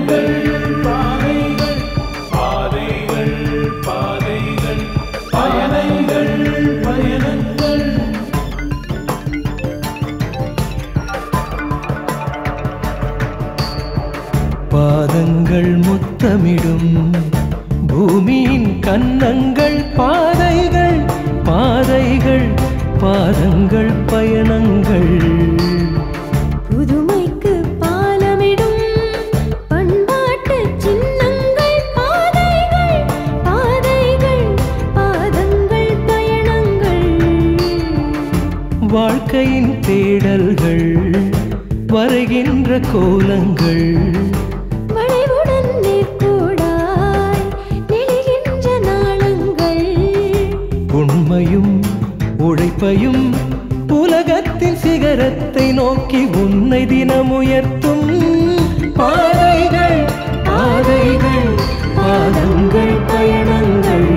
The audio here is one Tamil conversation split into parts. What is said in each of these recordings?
பாதைகள் பாதைகள் பாதைகள் பாதைகள் பயணங்கள் பயணங்கள் பாதங்கள் முத்தமிடும் பூமியின் கன்னங்கள் பாதைகள் பாதைகள் பாதங்கள் பயணங்கள் புதுமைக்கு பாலமிடும் பண்பாட்டு சின்னங்கள் பாதைகள் பாதைகள் பாதங்கள் பயணங்கள் வாழ்க்கையின் தேடல்கள் வரைகின்ற கோலங்கள் வளைவுடன் நேர்கோடாய் நெளிகின்ற நாளங்கள் உண்மையும் உழைப்பையும் உலகத்தின் சிகரத்தை நோக்கி உன்னை தினம் உயர்த்தும் பாதைகள் பாதைகள் பாதங்கள் பயணங்கள்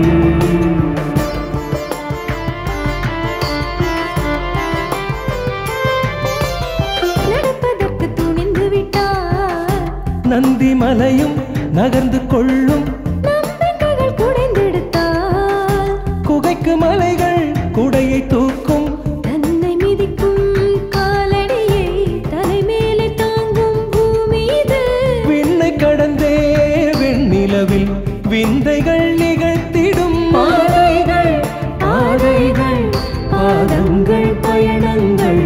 நடப்பதற்கு துணிந்து விட்டார் நந்தி மலையும் நகர்ந்து கொள்ளும் நம்பிக்கைகள் குடைந்தெடுத்தால் குகைக்கு மலைகள் குடையை தூக்கும் தன்னை மிதிக்கும் காலடியை தலைமேலே தாங்கும் பூமி இது விண்ணை கடந்தே வெண்ணிலவில் விந்தைகள் நிகழ்த்திடும் பாதைகள் பாதைகள் பாதங்கள் பயணங்கள்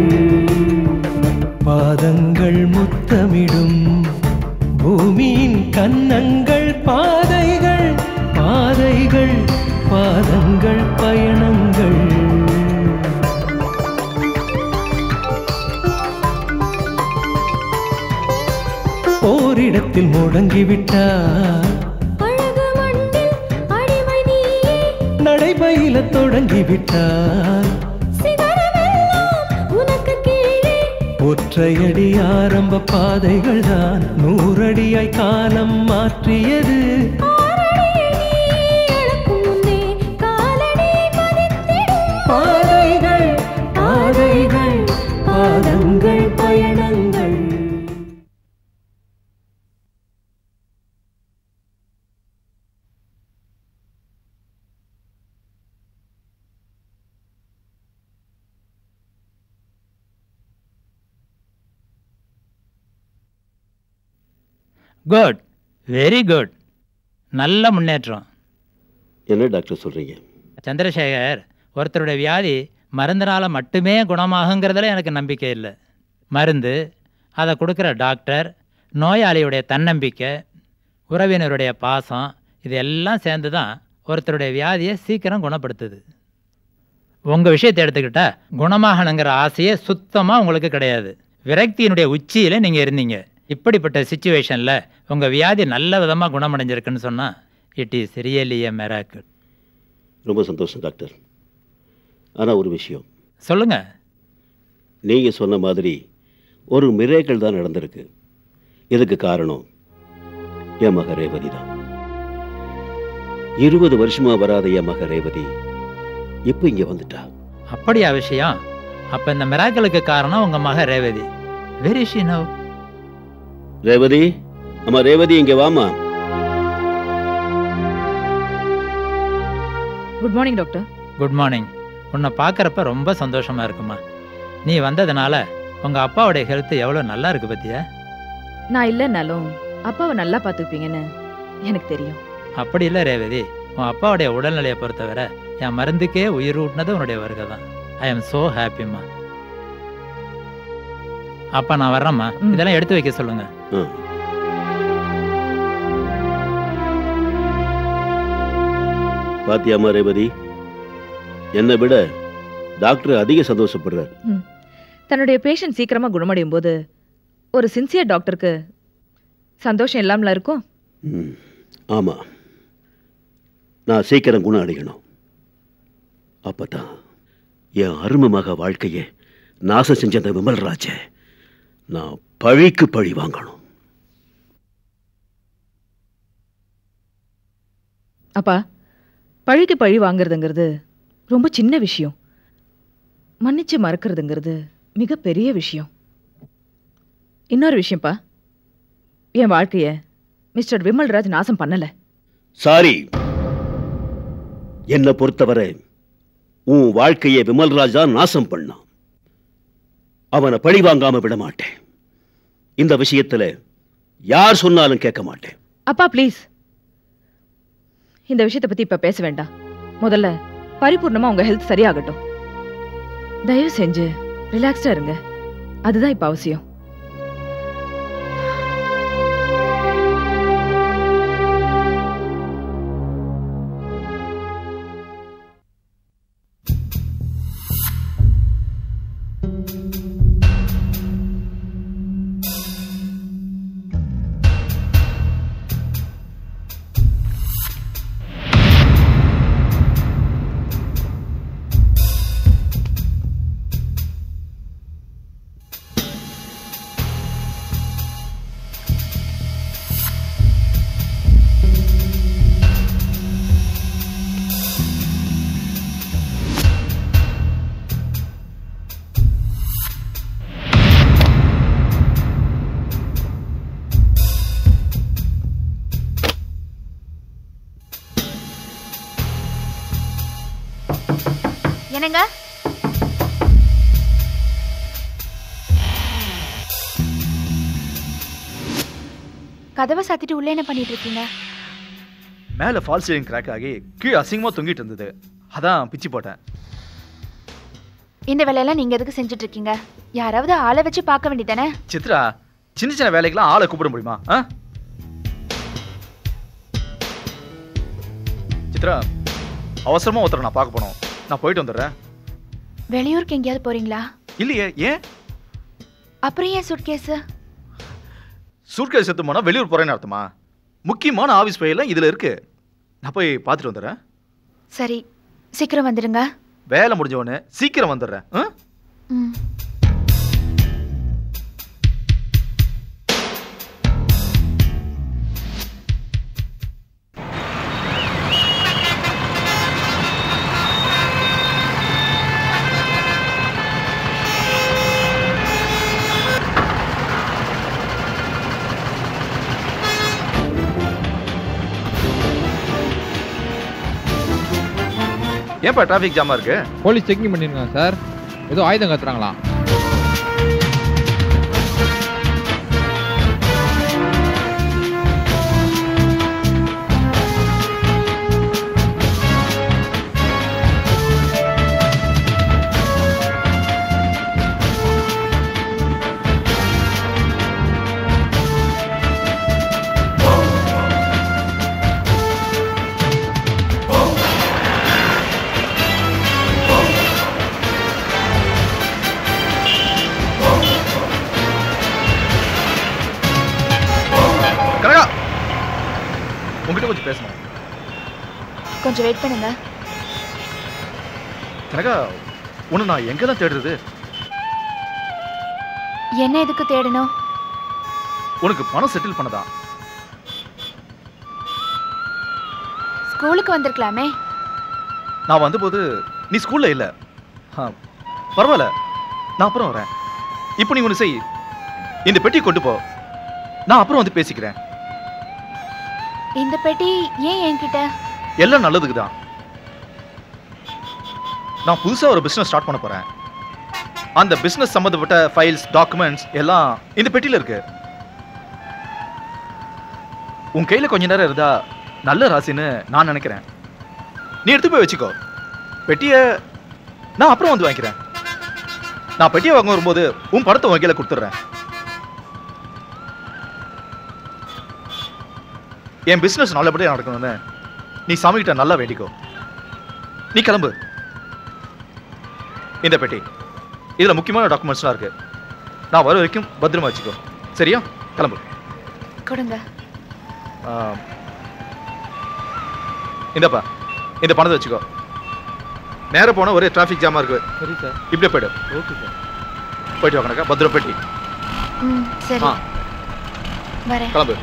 பாதங்கள் முத்தமிடும் பூமியின் கன்னங்கள் பாதைகள் பாதைகள் பாதங்கள் பயணங்கள் ஓரிடத்தில் முடங்கிவிட்டார் அழகு மண்ணில் அடிமை நீயே நடைபயில தொடங்கிவிட்டார் சிகரமெல்லாம் உனக்கு கீழே ஒற்றையடி ஆரம்ப பாதைகள் தான் நூறடியாய் காலம் மாற்றியது ஆறடியை நீ அளக்கும் முன்னே காலடி பதித்திடும் பாதைகள் பாதைகள் பாதங்கள் பயணங்கள் குட் வெரி குட் நல்ல முன்னேற்றம் என்ன டாக்டர் சொல்கிறீங்க சந்திரசேகர் ஒருத்தருடைய வியாதி மருந்தினால மட்டுமே குணமாகுங்கிறதுல எனக்கு நம்பிக்கை இல்லை மருந்து அதை கொடுக்குற டாக்டர் நோயாளியுடைய தன்னம்பிக்கை உறவினருடைய பாசம் இது எல்லாம் சேர்ந்து தான் ஒருத்தருடைய வியாதியை சீக்கிரம் குணப்படுத்துது உங்கள் விஷயத்தை எடுத்துக்கிட்டா குணமாகணுங்கிற ஆசையே சுத்தமாக உங்களுக்கு கிடையாது விரக்தியினுடைய உச்சியில் நீங்கள் இருந்தீங்க இப்படிப்பட்ட சுச்சுவேஷனில் உங்கள் வியாதி நல்ல விதமாக குணமடைஞ்சிருக்குன்னு சொன்னால் it is really a miracle ரொம்ப சந்தோஷம் டாக்டர் ஆனால் ஒரு விஷயம் சொல்லுங்கள் நீங்கள் சொன்ன மாதிரி ஒரு மிரேக்கள் தான் நடந்திருக்கு இதுக்கு காரணம் என் மக ரேவதி தான் இருபது வருஷமா வராத என் மக ரேவதி இப்போ இங்கே வந்துட்டா அப்படியா விஷயம் அப்போ இந்த மிராக்களுக்கு காரணம் உங்கள் மக Revathi very she no Revathi அம்மா ரேவதி இங்கே வாமா good morning doctor good morning உன்னை பார்க்குறப்ப ரொம்ப சந்தோஷமா இருக்குமா நீ வந்ததுனால உங்கள் அப்பாவுடைய ஹெல்த் எவ்வளோ நல்லா இருக்கு பத்தியா நான் இல்லைன்னாலும் அப்பாவை நல்லா பார்த்துப்பீங்கன்னு எனக்கு தெரியும் அப்படி இல்லை ரேவதி உன் அப்பாவுடைய உடல்நிலையை பொறுத்தவரை என் மருந்துக்கே உயிர் ஊட்டினது உன்னுடைய வருகை தான் ஐ எம் ஸோ ஹாப்பிம்மா அப்பா நான் வர்றேம்மா ம். இதெல்லாம் எடுத்து வைக்க சொல்லுங்க ஆ பாத்தியாம்மா ரேவதி என்னை விட டாக்டர் அதிக சந்தோஷப்படுறார் தன்னுடைய பேஷண்ட் சீக்கிரமா குணமடையும் போது ஒரு சின்சியர் டாக்டருக்கு சந்தோஷம் இல்லாமல இருக்கும் ம் ஆமாம் நான் சீக்கிரம் குணம் அடையணும் அப்பதான் என் அருமை மக வாழ்க்கையை நாசம் செஞ்ச அந்த விமல்ராஜ நான் பழிக்கு பழி வாங்கணும் அப்பா பழிக்கு பழி வாங்குறதுங்கிறது ரொம்ப சின்ன விஷயம் மன்னிச்சு மறக்கிறதுங்கிறது மிகப்பெரிய விஷயம் இன்னொரு விஷயம்ப்பா என் வாழ்க்கைய மிஸ்டர் விமல்ராஜ் நாசம் பண்ணல சாரி என்னை பொறுத்தவரை உன் வாழ்க்கையை விமல்ராஜ் தான் நாசம் பண்ணான் அவனை பழி வாங்காம விட மாட்டேன் இந்த விஷயத்துல யார் சொன்னாலும் கேட்க மாட்டேன் அப்பா ப்ளீஸ் இந்த விஷயத்தை பத்தி இப்ப பேச வேண்டாம் முதல்ல பரிபூர்ணமா உங்க ஹெல்த் சரியாகட்டும் தயவு செஞ்சு ரிலாக்ஸ்டா இருங்க அதுதான் இப்ப அவசியம் என்னங்க கதவை சாத்திட்டு உள்ள என்ன பண்ணிட்டு இருக்கீங்க மேலே ஃபால் சீலிங் கிராக் ஆகி கீழே அசிங்கமாக தொங்கிட்டு இருந்தது அதான் பிச்சு போட்டேன் இந்த வேலையெல்லாம் நீங்க எதுக்கு செஞ்சுட்டு இருக்கீங்க யாராவது ஆளை வச்சு பார்க்க வேண்டியதானே சித்ரா சின்ன சின்ன வேலைக்கெல்லாம் ஆளை கூப்பிட முடியுமா ஆ சித்ரா அவசரமா ஒருத்தரை நான் பார்க்க போனோம் நான் போயிட்டு வந்துடுறேன் வெளியூருக்கு எங்கேயாவது போறீங்களா இல்லையே ஏன் அப்புறம் ஏன் சுட்கேஸ் சூட்கேஸ் எடுத்து போனால் வெளியூர் போகிறேன்னு அர்த்தமா முக்கியமான ஆஃபீஸ் ஃபைலாம் இதில் இருக்கு நான் போய் பார்த்துட்டு வந்துடுறேன் சரி சீக்கிரம் வந்துடுங்க வேலை முடிஞ்ச உடனே சீக்கிரம் வந்துடுறேன் ஆ ம் ஏன்ப்பா டிராஃபிக் ஜாமா இருக்கு போலீஸ் செக்கிங் பண்ணிருக்காங்க சார் ஏதோ ஆயுதம் கத்துறாங்களாம் கனகா உங்ககிட்ட கொஞ்சம் பேசணும் கொஞ்சம் வெயிட் பண்ணுங்க கனகா உன்னை நான் எங்க தான் தேடுறது என்ன எதுக்கு தேடணும் உனக்கு பணம் செட்டில் பண்ணதா ஸ்கூலுக்கு வந்திருக்கலாமே நான் வந்தபோது நீ ஸ்கூல்ல இல்ல ஆ, பரவாயில்ல நான் அப்புறம் வரேன் இப்போ நீ ஒன்று செய் இந்த பெட்டி கொண்டு போ நான் அப்புறம் வந்து பேசிக்கிறேன் இந்த பெட்டி ஏன் என்கிட்ட எல்லாம் நல்லதுக்கு தான் நான் புதுசா ஒரு பிசினஸ் ஸ்டார்ட் பண்ண போறேன் அந்த பிசினஸ் சம்பந்தப்பட்ட ஃபைல்ஸ் டாக்குமெண்ட்ஸ் எல்லாம் இந்த பெட்டியில இருக்கு உன் கையில கொஞ்ச நேரம் இருந்தா நல்ல ராசின்னு நான் நினைக்கிறேன் நீ எடுத்து போய் வச்சுக்கோ பெட்டியை நான் அப்புறம் வந்து வாங்கிக்கிறேன் நான் பெட்டியை வாங்க வரும்போது உன் படத்தை உன் கையில கொடுத்துட்றேன் என் பிசினஸ் நல்லபடியா நடக்கணும்னு நீ சாமி கிட்ட நல்லா வேண்டிக்கோ நீ கிளம்பு இந்த பெட்டி இதுல முக்கியமான டாக்குமெண்ட்ஸ்லாம் இருக்கு நான் வர வரைக்கும் பத்திரமா வச்சுக்கோ சரியா கிளம்பு கொடுங்க ஆ, இந்தப்பா இந்த பணத்தை வச்சுக்கோ நேரா போனா ஒரே டிராஃபிக் ஜாமா இருக்கு சரி சார் இப்படியே போயிடு ஓகே சார் போயிட்டு வாங்க பத்திரம் பெட்டி ம் சரி ஆ வரேன் கிளம்பு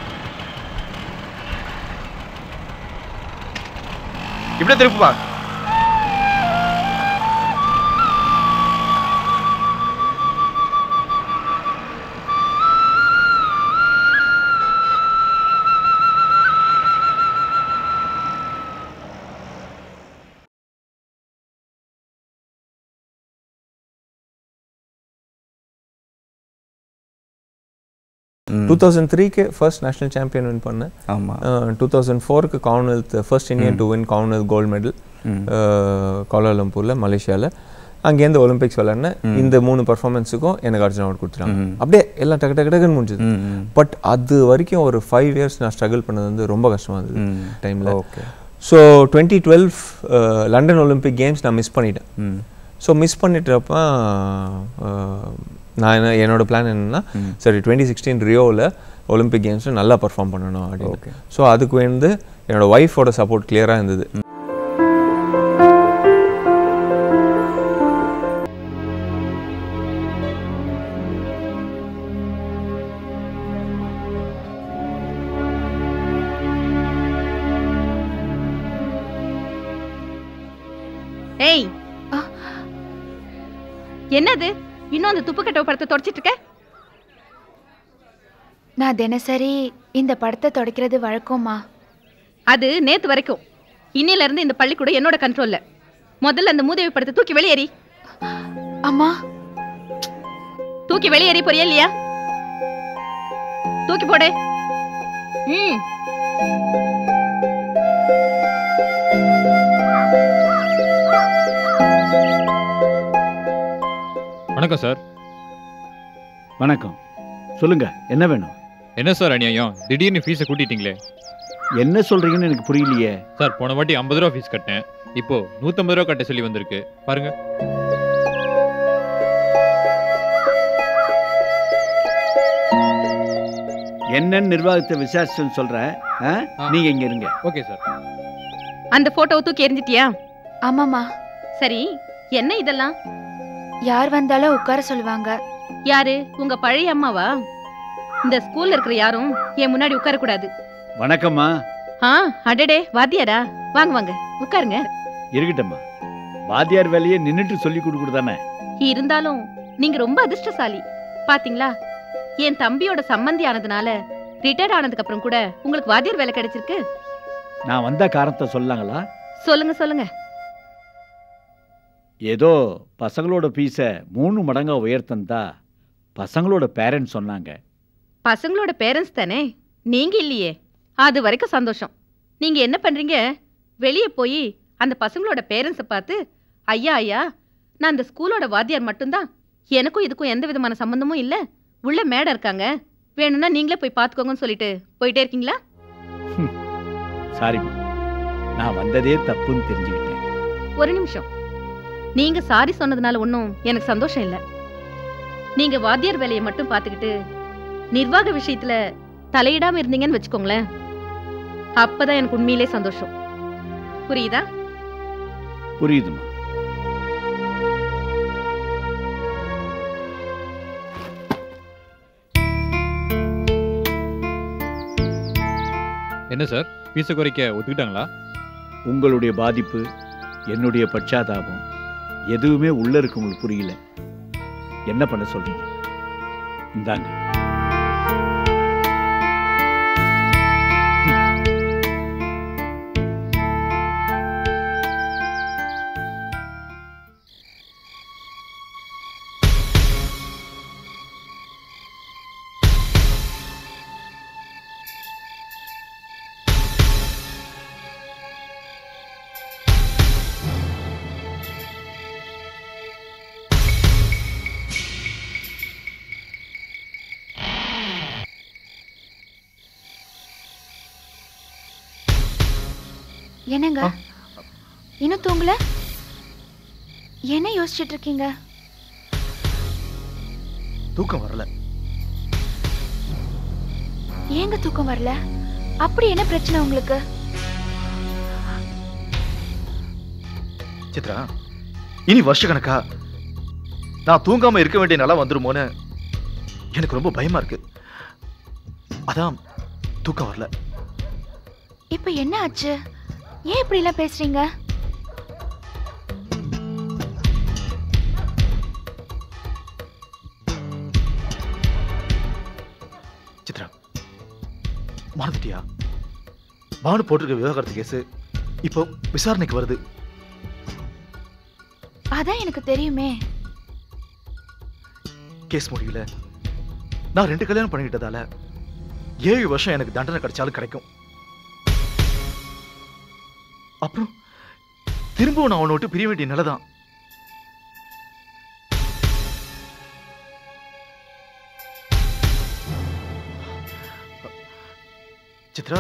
இப்படியே திருப்புப்பா டூ தௌசண்ட் த்ரீக்கு ஃபர்ஸ்ட் நேஷனல் சாம்பியன் வின் பண்ணேன் ஆமாம் டூ தௌசண்ட் ஃபோருக்கு Commonwealth first Indian to win Commonwealth gold medal கோலாலம்பூரில் மலேசியாவில் அங்கேருந்து ஒலிம்பிக்ஸ் விளையாடினேன் இந்த மூணு பர்ஃபார்மன்ஸுக்கும் எனக்கு அர்ஜுன் அவார்ட் கொடுத்துட்டாங்க அப்படியே எல்லாம் டக்கு டக்கு டக்குன்னு முடிஞ்சது பட் அது வரைக்கும் ஒரு ஃபைவ் இயர்ஸ் நான் ஸ்ட்ரகிள் பண்ணது வந்து ரொம்ப கஷ்டமாக இருந்தது டைமில் okay so twenty twelve London Olympic games நான் மிஸ் பண்ணிட்டேன் ஸோ மிஸ் பண்ணிட்டப்ப அஹ், நான் என்ன என்னோட பிளான் என்னன்னா சரி டுவெண்ட்டி சிக்ஸ்டீன் ரியோவில் ஒலிம்பிக் கேம்ஸில் நல்லா பர்ஃபார்ம் பண்ணணும் அப்படின்னு ஸோ அதுக்கு வந்து என்னோட ஒய்ஃபோட சப்போர்ட் கிளியராக இருந்தது ஏய் என்னது இன்னும் அந்த துப்புக்கட்டை படத்தை தொடச்சிட்டு இருக்க நான் தினசரி இந்த படத்தை துடைக்கிறது வழக்கம்மா அது நேத்து வரைக்கும் இன்னையில இருந்து இந்த பள்ளிக்கூடம் என்னோட கண்ட்ரோல்ல முதல்ல அந்த மூதேவி படத்தை தூக்கி வெளியேறி அம்மா தூக்கி வெளியேறி போறியா இல்லையா தூக்கி போடு ம் வணக்கம் சார் வணக்கம் சொல்லுங்க என்ன வேணும் என்ன சார் அநியாயம் திடீர்னு ஃபீஸை கூட்டிட்டீங்களே என்ன சொல்றீங்கன்னு எனக்கு புரியலையே சார் போன வாட்டி ஐம்பது ரூபா ஃபீஸ் கட்டினேன் இப்போ நூற்றம்பது ரூபா கட்ட சொல்லி வந்திருக்கு பாருங்க என்னன்னு நிர்வாகத்தை விசாரிச்சுன்னு சொல்றேன் ஆ? நீங்க இங்க இருங்க ஓகே சார் அந்த போட்டோவை தூக்கி எறிஞ்சிட்டியா ஆமாம்மா சரி என்ன இதெல்லாம் யார் வந்தாலும் உட்கார சொல்லுவாங்க யாரு உங்க பழைய அம்மாவா இந்த ஸ்கூல்ல இருக்கிற யாரும் என் முன்னாடி உட்கார கூடாது வணக்கம்மா ஆ அடடே வாத்தியாரா வாங்க வாங்க உட்காருங்க இருக்கட்டும்மா வாத்தியார் வேலையை நின்னுட்டு சொல்லி கொடுக்குறது தானே இருந்தாலும் நீங்க ரொம்ப அதிர்ஷ்டசாலி பாத்தீங்களா என் தம்பியோட சம்மந்தி ஆனதுனால ரிட்டையர்ட் ஆனதுக்கு அப்புறம் கூட உங்களுக்கு வாத்தியார் வேலை கிடைச்சிருக்கு நான் வந்த காரணத்தை சொல்லாங்களா சொல்லுங்க சொல்லுங்க ஏதோ பசங்களோட ஃபீஸை மூணு மடங்கா உயர்த்தந்தா பசங்களோட பேரண்ட்ஸ் சொன்னாங்க பசங்களோட பேரண்ட்ஸ் தானே நீங்க இல்லையே அது வரைக்கும் சந்தோஷம் நீங்க என்ன பண்றீங்க வெளியே போய் அந்த பசங்களோட பேரண்ட்ஸை பார்த்து ஐயா ஐயா நான் அந்த ஸ்கூலோட வாத்தியார் மட்டும்தான் எனக்கும் இதுக்கும் எந்த விதமான சம்மந்தமும் இல்லை உள்ள மேடம் இருக்காங்க வேணும்னா நீங்களே போய் பார்த்துக்கோங்கன்னு சொல்லிட்டு போயிட்டே இருக்கீங்களா சாரிம்மா நான் வந்ததே தப்புன்னு தெரிஞ்சுக்கிட்டேன் ஒரு நிமிஷம் நீங்க சாரி சொன்னதுனால ஒன்றும் எனக்கு சந்தோஷம் இல்லை நீங்க வாத்தியார் வேலையை மட்டும் பார்த்துக்கிட்டு நிர்வாக விஷயத்துல தலையிடாம இருந்தீங்கன்னு வச்சுக்கோங்களேன் அப்பதான் எனக்கு உண்மையிலே சந்தோஷம் புரியுதா புரியுதுமா என்ன சார் ஃபீஸை குறைக்க ஒத்துக்கிட்டாங்களா உங்களுடைய பாதிப்பு என்னுடைய பச்சாதாபம் எதுவுமே உள்ள இருக்கவங்களுக்கு புரியல என்ன பண்ண சொல்றீங்க இந்தாங்க என்னங்க இன்னும் தூங்கல என்ன யோசிச்சுட்டு இருக்கீங்க தூக்கம் வரல ஏங்க தூக்கம் வரல அப்படி என்ன பிரச்சனை உங்களுக்கு சித்ரா இனி வருஷ கணக்கா நான் தூங்காம இருக்க வேண்டிய நிலம் வந்துருமோன்னு எனக்கு ரொம்ப பயமா இருக்கு அதான் தூக்கம் வரல இப்ப என்ன ஆச்சு ஏன் இப்படி எல்லாம் பேசுறீங்க சித்ரா மறந்துட்டியா பானு போட்டிருக்க விவாகரத்து கேஸ் இப்போ விசாரணைக்கு வருது அதான் எனக்கு தெரியுமே கேஸ் முடியல நான் ரெண்டு கல்யாணம் பண்ணிக்கிட்டதால ஏழு வருஷம் எனக்கு தண்டனை கிடைச்சாலும் கிடைக்கும் அப்புறம் திரும்பவும் நான் அவனை விட்டு பிரிய வேண்டிய நிலைதான் சித்ரா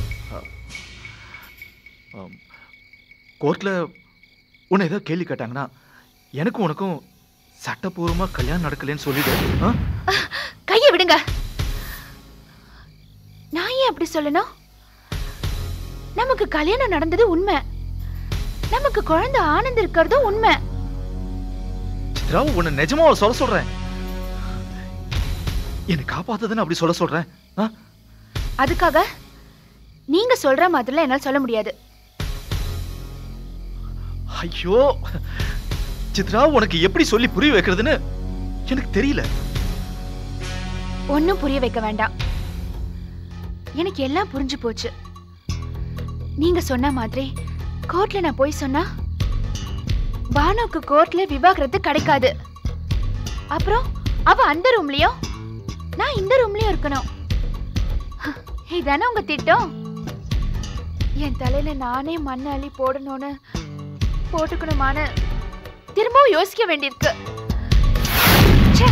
கோர்ட்ல உன்னை ஏதோ கேள்வி கேட்டாங்கன்னா எனக்கும் உனக்கும் சட்டப்பூர்வமா கல்யாணம் நடக்கலைன்னு சொல்லிடு ஆ? கையை விடுங்க நான் ஏன் அப்படி சொல்லணும் நமக்கு கல்யாணம் நடந்தது உண்மை நமக்கு குழந்தை ஆனந்த் இருக்கிறதும் உண்மை சித்ரா உன்னை நிஜமா சொல்ல சொல்றேன் என்னை காப்பாத்துதுன்னு அப்படி சொல்ல சொல்றேன் ஆ? அதுக்காக நீங்க சொல்ற மாதிரிலாம் என்னால சொல்ல முடியாது ஐயோ சித்ரா உனக்கு எப்படி சொல்லி புரிய வைக்கிறதுன்னு எனக்கு தெரியல ஒன்னும் புரிய வைக்க வேண்டாம் எனக்கு எல்லாம் புரிஞ்சு போச்சு நீங்க சொன்ன மாதிரி கோர்ட்ல நான் போய் சொன்னா பானுக்கு கோர்ட்ல விவாகரத்து கிடைக்காது அப்புறம் அவ அந்த ரூம்லயும் நான் இந்த ரூம்லயும் இருக்கணும் இதானே உங்க திட்டம் என் தலையில நானே மண்ணை அள்ளி போடணும்னு போட்டுக்கணுமான்னு திரும்பவும் யோசிக்க வேண்டியிருக்கு ச்சே.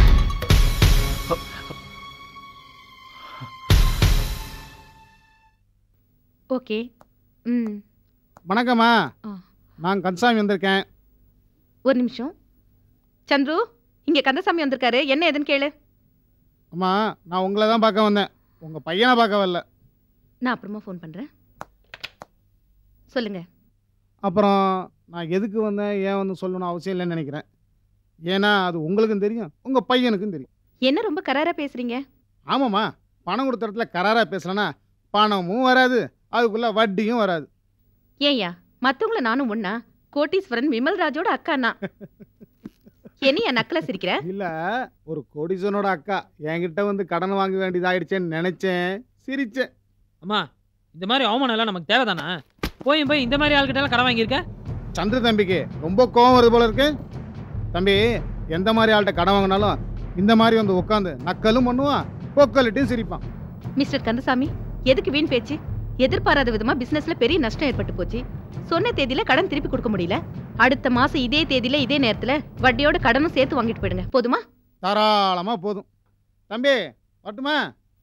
ஓகே ம் வணக்கம்மா ஆ. நான் கன்சாமி வந்திருக்கேன் ஒரு நிமிஷம் சந்துரு இங்க கந்தசாமி வந்திருக்காரு என்ன ஏதுன்னு கேளு அம்மா நான் உங்களை தான் பார்க்க வந்தேன் உங்கள் பையனை பார்க்க வரல நான் அப்புறமா ஃபோன் பண்றேன் சொல்லுங்க அப்புறம் நான் எதுக்கு வந்தேன் ஏன் வந்து சொல்லணும்னு அவசியம் இல்லைன்னு நினைக்கிறேன் ஏன்னா அது உங்களுக்கும் தெரியும் உங்கள் பையனுக்கும் தெரியும் என்ன ரொம்ப கராரா பேசுறீங்க ஆமாம்மா பணம் கொடுத்த இடத்துல கராராக பேசலனா பணமும் வராது அதுக்குள்ளே வட்டியும் வராது ஏய்யா மத்தவங்கள நானும் ஒண்ணா கோட்டீஸ்வரன் விமல்ராஜோட அக்கா நான் என்னையா நக்கல சிரிக்கிற இல்லை ஒரு கோடீஸ்வரனோட அக்கா என்கிட்ட வந்து கடன் வாங்க வேண்டியதாயிடுச்சேன்னு நினச்சேன் சிரிச்சேன் அம்மா இந்த மாதிரி அவமானம் எல்லாம் நமக்கு தேவைதானா போய் போய் இந்த மாதிரி ஆள்கிட்ட எல்லாம் கடன் வாங்கியிருக்க சந்திர தம்பிக்கு ரொம்ப கோவம் வருது போல இருக்கு தம்பி எந்த மாதிரி ஆள்கிட்ட கடன் வாங்கினாலும் இந்த மாதிரி வந்து உட்காந்து நக்கலும் பண்ணுவான் பொக்கலிட்டையும் சிரிப்பான் மிஸ்டர் கந்தசாமி எதுக்கு வீண் பேச்சு எதிர்பாராத விதமா பிசினஸ்ல பெரிய நஷ்டம் ஏற்பட்டு போச்சு சொன்ன தேதியில கடன் திருப்பி கொடுக்க முடியல அடுத்த மாசம் இதே தேதியில இதே நேரத்துல வட்டியோட கடனும் சேர்த்து வாங்கிட்டு போயிடுங்க போதுமா தாராளமாக போதும் தம்பி வரட்டுமா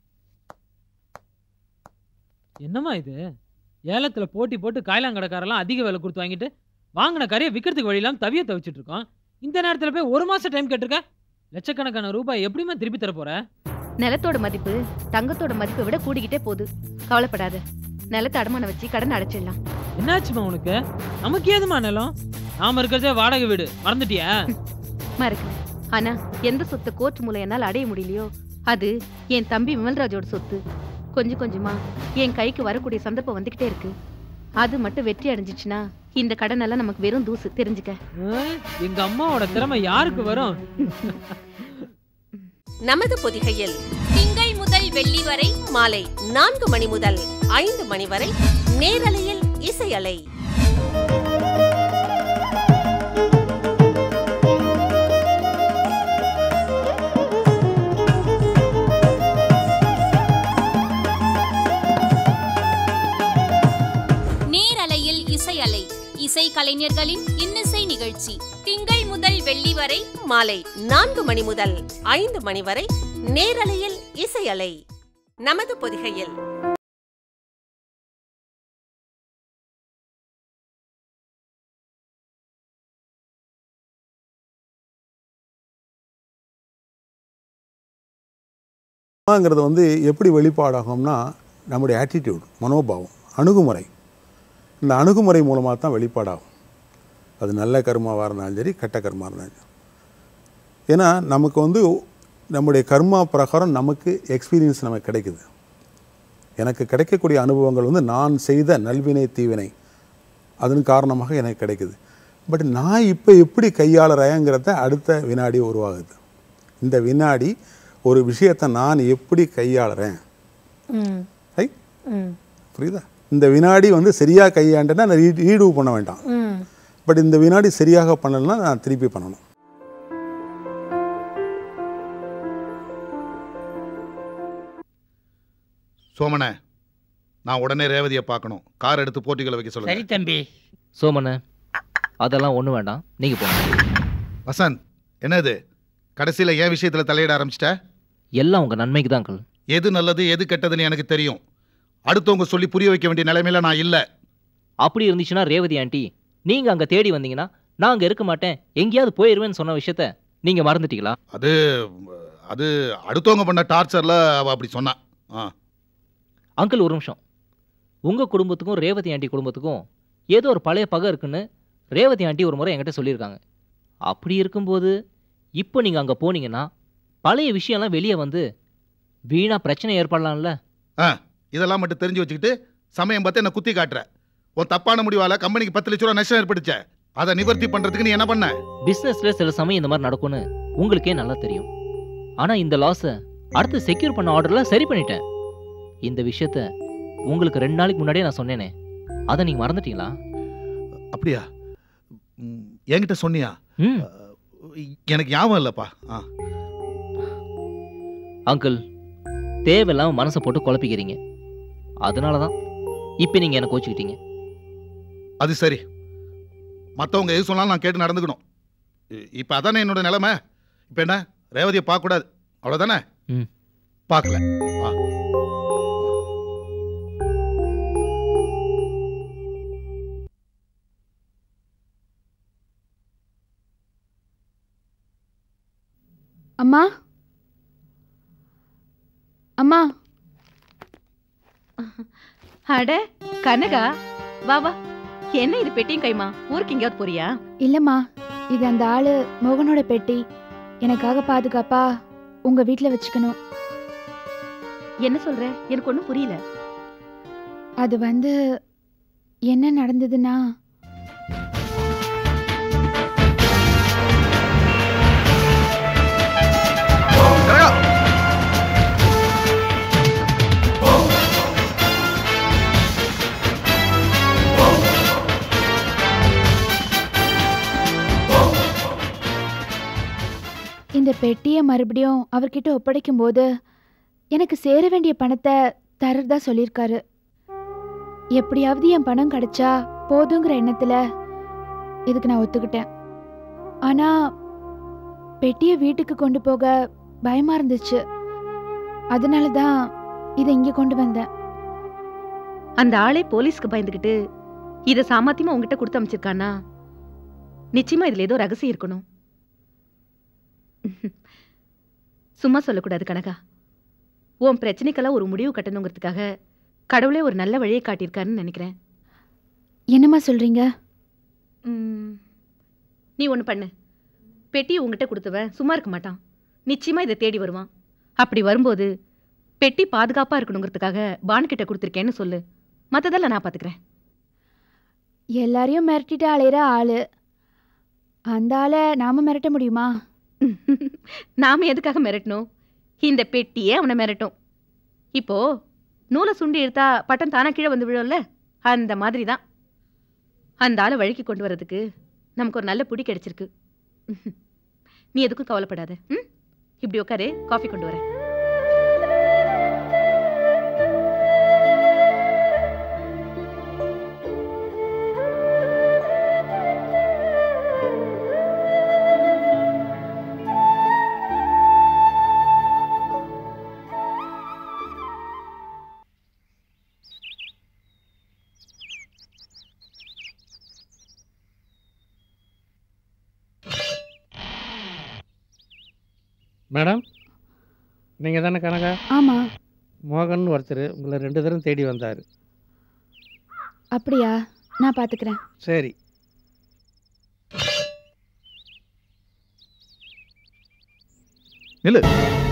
என்னம்மா இது ஏலத்துல போட்டி போட்டு காயலாங்கடைக்காரெல்லாம் அதிக விலை கொடுத்து வாங்கிட்டு வாங்கின கறியை விற்கிறதுக்கு வழி இல்லாம தவிய தவிச்சிட்டு இருக்கோம் இந்த நேரத்துல போய் ஒரு மாசம் டைம் கேட்டிருக்க லட்சக்கணக்கான ரூபாய் எப்படிம்மா திருப்பி தர போற நிலத்தோட மதிப்பு தங்கத்தோட மதிப்பை விட கூடிக்கிட்டே போகுது கவலைப்படாத நிலத்தை அடமானம் வச்சு கடன் அடைச்சிடலாம் என்னாச்சுமா உனக்கு நமக்கு ஏதுமா நிலம் நாம இருக்கிறதே வாடகை வீடு மறந்துட்டியா மறக்கல ஆனா எந்த சொத்தை கோர்ட் மூலம் என்னால் அடைய முடியலையோ அது என் தம்பி விமல்ராஜோட சொத்து கொஞ்சம் கொஞ்சமா என் கைக்கு வரக்கூடிய சந்தர்ப்பம் வந்துகிட்டே இருக்கு அது மட்டும் வெற்றி அடைஞ்சிச்சுன்னா இந்த கடன் எல்லாம் நமக்கு வெறும் தூசு தெரிஞ்சுக்க அஹ், எங்க அம்மாவோட திறமை யாருக்கு வரும் நமது பொதிகையில் திங்கள் முதல் வெள்ளி வரை மாலை நான்கு மணி முதல் ஐந்து மணி வரை நேரலையில் இசை அலை நேரலையில் இசை அலை இசை கலைஞர்களின் இன்னிசை நிகழ்ச்சி திங்கள் முதல் வெள்ளி வரை மாலை நான்கு மணி முதல் ஐந்து மணி வரை நேரலையில் இசை அலை நமது பொதிகையில் கர்மாங்கிறது வந்து எப்படி வெளிப்பாடாகும்னா நம்முடைய ஆட்டிடியூட் மனோபாவம் அணுகுமுறை இந்த அணுகுமுறை மூலமாக தான் வெளிப்பாடாகும் அது நல்ல கர்மாவாக இருந்தாலும் சரி கெட்ட கர்மா இருந்தாலும் சரி ஏன்னா நமக்கு வந்து நம்முடைய கர்மா பிரகாரம் நமக்கு எக்ஸ்பீரியன்ஸ் நமக்கு கிடைக்குது எனக்கு கிடைக்கக்கூடிய அனுபவங்கள் வந்து நான் செய்த நல்வினை தீவினை அதன் காரணமாக எனக்கு கிடைக்குது பட் நான் இப்போ எப்படி கையாளுறேங்கிறத அடுத்த வினாடி உருவாகுது இந்த வினாடி ஒரு விஷயத்தை நான் எப்படி கையாளுறேன் ஐ புரியுதா இந்த வினாடி வந்து சரியாக கையாண்டேன்னா நான் ரீ- ரீடு பண்ண வேண்டாம் பட் இந்த வினாடி சரியாக பண்ணலைன்னா நான் திருப்பி பண்ணணும் சோமனே நான் உடனே ரேவதியை பார்க்கணும் கார் எடுத்து போட்டிகளை வைக்க சொல்லுங்க சரி தம்பி சோமண்ண அதெல்லாம் ஒன்றும் வேண்டாம் நீங்கள் போங்க வசந்த் என்னது கடைசியில் ஏன் விஷயத்தில் தலையிட ஆரம்பிச்சிட்ட எல்லாம் உங்கள் நன்மைக்கு தான் அங்கிள் எது நல்லது எது கெட்டதுன்னு எனக்கு தெரியும் அடுத்தவங்க சொல்லி புரிய வைக்க வேண்டிய நிலைமையில நான் இல்லை அப்படி இருந்துச்சுன்னா ரேவதி ஆண்டி நீங்கள் அங்கே தேடி வந்தீங்கன்னா நான் அங்கே இருக்க மாட்டேன் எங்கேயாவது போயிடுவேன்னு சொன்ன விஷயத்த நீங்கள் மறந்துட்டீங்களா அது அது அடுத்தவங்க பண்ண டார்ச்சரில் அவள் அப்படி சொன்னா ஆ அங்கிள் ஒரு நிமிஷம் உங்கள் குடும்பத்துக்கும் ரேவதி ஆண்டி குடும்பத்துக்கும் ஏதோ ஒரு பழைய பகை இருக்குன்னு ரேவதி ஆண்டி ஒரு முறை என்கிட்ட சொல்லியிருக்காங்க அப்படி இருக்கும்போது இப்போ நீங்கள் அங்கே போனீங்கன்னா பழைய விஷயம்லாம் வெளியே வந்து வீணாக பிரச்சனை ஏற்படலாம்ல ஆ இதெல்லாம் மட்டும் தெரிஞ்சு வச்சுக்கிட்டு சமயம் பார்த்து என்ன குத்தி காட்டுற உன் தப்பான முடிவால கம்பெனிக்கு பத்து லட்ச ரூபா நஷ்டம் ஏற்பட்டுச்சே அதை நிவர்த்தி பண்றதுக்கு நீ என்ன பண்ண பிஸ்னஸில் சில சமயம் இந்த மாதிரி நடக்கும்னு உங்களுக்கே நல்லா தெரியும் ஆனால் இந்த லாஸை அடுத்து செக்யூர் பண்ண ஆர்டரில் சரி பண்ணிட்டேன் இந்த விஷயத்த உங்களுக்கு ரெண்டு நாளைக்கு முன்னாடியே நான் சொன்னேனே அதை நீங்கள் மறந்துட்டீங்களா அப்படியா ம், என்கிட்ட சொன்னியா ம் எனக்கு ஞாபகம் இல்லப்பா ஆ அங்கிள் தேவையில்லாம மனசை போட்டு குழப்பிக்கிறீங்க அதனால தான் இப்போ நீங்கள் என்னை கோச்சிக்கிட்டீங்க அது சரி மற்றவங்க எது சொன்னாலும் நான் கேட்டு நடந்துக்கணும் இ- இப்ப அதானே என்னோட நிலைமை இப்ப என்ன ரேவதியை பார்க்கக்கூடாது அவ்வளோதானே ம் பார்க்கல ஆ அம்மா அம்மா அட கனகா வா வா என்ன இது பெட்டியும் கைமா ஊருக்கு எங்கேயாவது போறியா இல்லம்மா இது அந்த ஆளு மோகனோட பெட்டி எனக்காக பாதுகாப்பா உங்க வீட்ல வச்சுக்கணும் என்ன சொல்ற எனக்கு ஒன்றும் புரியல அது வந்து என்ன நடந்ததுன்னா இந்த பெட்டியை மறுபடியும் அவர்கிட்ட ஒப்படைக்கும் போது எனக்கு சேர வேண்டிய பணத்தை தரதா சொல்லியிருக்காரு எப்படியாவது என் பணம் கிடைச்சா போதுங்கிற எண்ணத்துல இதுக்கு நான் ஒத்துக்கிட்டேன் ஆனா பெட்டியை வீட்டுக்கு கொண்டு போக பயமா இருந்துச்சு அதனால தான் இதை இங்க கொண்டு வந்தேன் அந்த ஆளே போலீஸ்க்கு பயந்துக்கிட்டு இதை சாமர்த்தியமா உங்ககிட்ட கொடுத்து அமைச்சிருக்கானா நிச்சயமா இதுல ஏதோ ரகசியம் இருக்கணும் சும்மா சொல்லக்கூடாது கனகா உன் பிரச்சனைக்கெல்லாம் ஒரு முடிவு கட்டணுங்கிறதுக்காக கடவுளே ஒரு நல்ல வழியை காட்டியிருக்காருன்னு நினைக்கிறேன் என்னம்மா சொல்றீங்க ம், நீ ஒன்று பண்ணு பெட்டியை உங்ககிட்ட கொடுத்தவன் சும்மா இருக்க மாட்டான் நிச்சயமா இதை தேடி வருவான் அப்படி வரும்போது பெட்டி பாதுகாப்பா இருக்கணுங்கிறதுக்காக பான் கிட்ட கொடுத்துருக்கேன்னு சொல்லு மற்றதெல்லாம் நான் பார்த்துக்கிறேன் எல்லாரையும் மிரட்டிட்டு அலையிற ஆளு அந்த ஆளை நாம மிரட்ட முடியுமா நாம எதுக்காக மிரட்டணும் இந்த பெட்டியே அவனை மிரட்டும் இப்போ நூலை சுண்டி எடுத்தா பட்டம் தானா கீழே வந்து விழும்ல அந்த மாதிரி தான் அந்த ஆளை வழுக்கி கொண்டு வர்றதுக்கு நமக்கு ஒரு நல்ல புடி கிடைச்சிருக்கு நீ எதுக்கும் கவலைப்படாத ம் இப்படி உட்காரு காஃபி கொண்டு வரேன் மேடம் நீங்கள் தானே கனகா ஆமா மோகன் ஒருத்தர் உங்களை ரெண்டு தரம் தேடி வந்தார் அப்படியா நான் பாத்துக்கிறேன் சரி நில்லு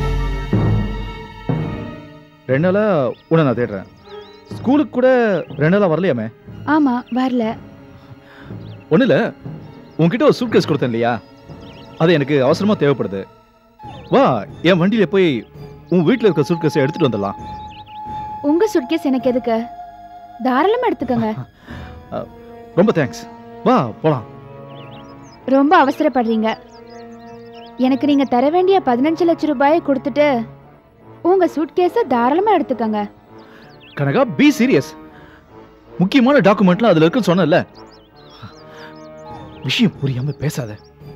ரெண்டு நாளா உன்னை நான் தேடுறேன் ஸ்கூலுக்கு கூட ரெண்டு நாளா வரலையாமே ஆமா வரல ஒன்றும் இல்லை உன்கிட்ட ஒரு சூட்கேஸ் கொடுத்தேன் இல்லையா அது எனக்கு அவசரமாக தேவைப்படுது வா என் வண்டியில போய் உன் வீட்டில் இருக்க சூட்கேஸை எடுத்துட்டு வந்துடலாம் உங்க சுட்கேஸ் எனக்கு எதுக்கு தாராளமா எடுத்துக்கங்க ரொம்ப தேங்க்ஸ் வா போலாம் ரொம்ப அவசரப்படுறீங்க எனக்கு நீங்க தர வேண்டிய பதினஞ்சு லட்சம் ரூபாயை கொடுத்துட்டு உங்க சூட்கேஸை தாராளமா எடுத்துக்கங்க கனகா பி சீரியஸ் முக்கியமான டாக்குமெண்ட்லாம் அதுல இருக்குன்னு சொன்னல விஷயம் புரியாம பேசாத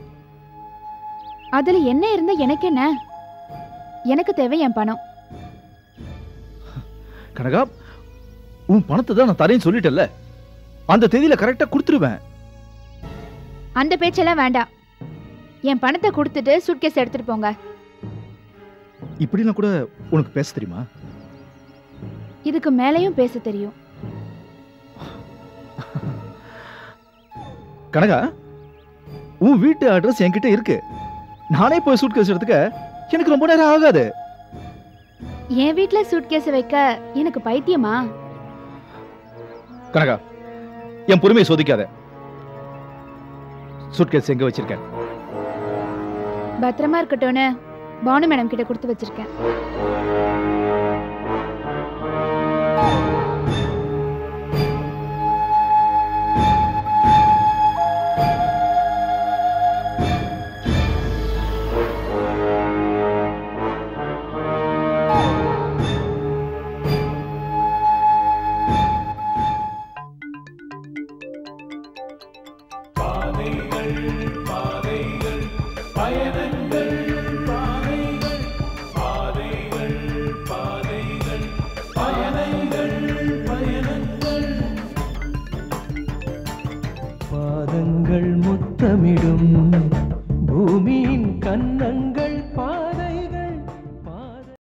அதுல என்ன இருந்தா எனக்கு என்ன எனக்கு தேவை என் பணம் கனகா உன் பணத்தை தான் நான் தரேன்னு சொல்லிட்டேன்ல அந்த தேதியில கரெக்டா கொடுத்துருவேன் அந்த பேச்செல்லாம் வேண்டாம் என் பணத்தை கொடுத்துட்டு சூட்கேஸ் எடுத்துட்டு போங்க இப்படிலாம் கூட உனக்கு பேச தெரியுமா இதுக்கு மேலேயும் பேச தெரியும் கனகா உன் வீட்டு அட்ரஸ் என்கிட்ட இருக்கு நானே போய் சூட் கேஸ் எடுத்துக்க எனக்கு ரொம்ப நேரம் ஆகாது என் வீட்ல சூட்கேஸ் வைக்க எனக்கு பைத்தியமா கனகா என் பொறுமையை சோதிக்காத சூட்கேஸ் எங்க வச்சிருக்க பத்திரமா இருக்கட்டும்னு பானு மேடம் கிட்ட கொடுத்து வச்சிருக்கேன் பயணங்கள் பாதைகள் பாதைகள் பாதைகள் பயணங்கள் பயணங்கள் பாதங்கள் முத்தமிடும் பூமியின் கண்ண